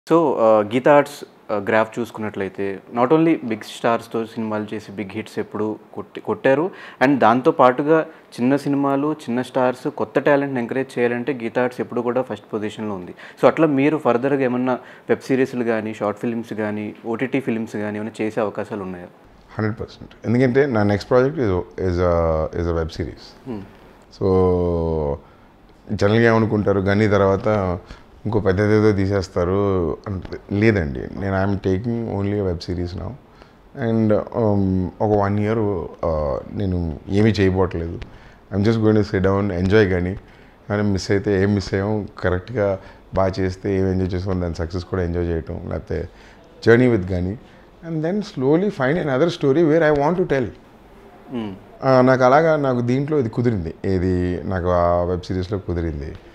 so Geetha Arts graph చూసుకున్నట్లయితే not only big స్టార్స్తో సినిమాలు చేసి బిగ్ హిట్స్ ఎప్పుడు కొట్టి కొట్టారు అండ్ దాంతో పాటుగా చిన్న సినిమాలు చిన్న స్టార్స్ కొత్త టాలెంట్ని ఎంకరేజ్ చేయాలంటే గీతా ఆర్ట్స్ ఎప్పుడు కూడా ఫస్ట్ పొజిషన్లో ఉంది సో అట్లా మీరు ఫర్దర్గా ఏమన్నా వెబ్ సిరీస్లు కానీ షార్ట్ ఫిల్మ్స్ కానీ ఓటీటీ ఫిల్మ్స్ కానీ ఏమైనా చేసే అవకాశాలు ఉన్నాయా హండ్రెడ్ పర్సెంట్ ఎందుకంటే నా next project is is is a web series so జనరల్గా ఏమనుకుంటారు గని తర్వాత ఇంకో పెద్దదేదో తీసేస్తారు అంటే లేదండి నేను I'm taking only web series నా అండ్ ఒక వన్ ఇయర్ నేను ఏమీ చేయబోట్లేదు I'm just going to sit down enjoy కానీ కానీ మిస్ అయితే ఏం మిస్ అయ్యాం కరెక్ట్గా బాగా చేస్తే ఏం ఎంజాయ్ చేసాం దాని సక్సెస్ కూడా ఎంజాయ్ చేయటం లేకపోతే జర్నీ విత్ కానీ and then slowly find another story where I want to tell నాకు అలాగా నాకు దీంట్లో ఇది కుదిరింది ఏది నాకు ఆ వెబ్ సిరీస్లో కుదిరింది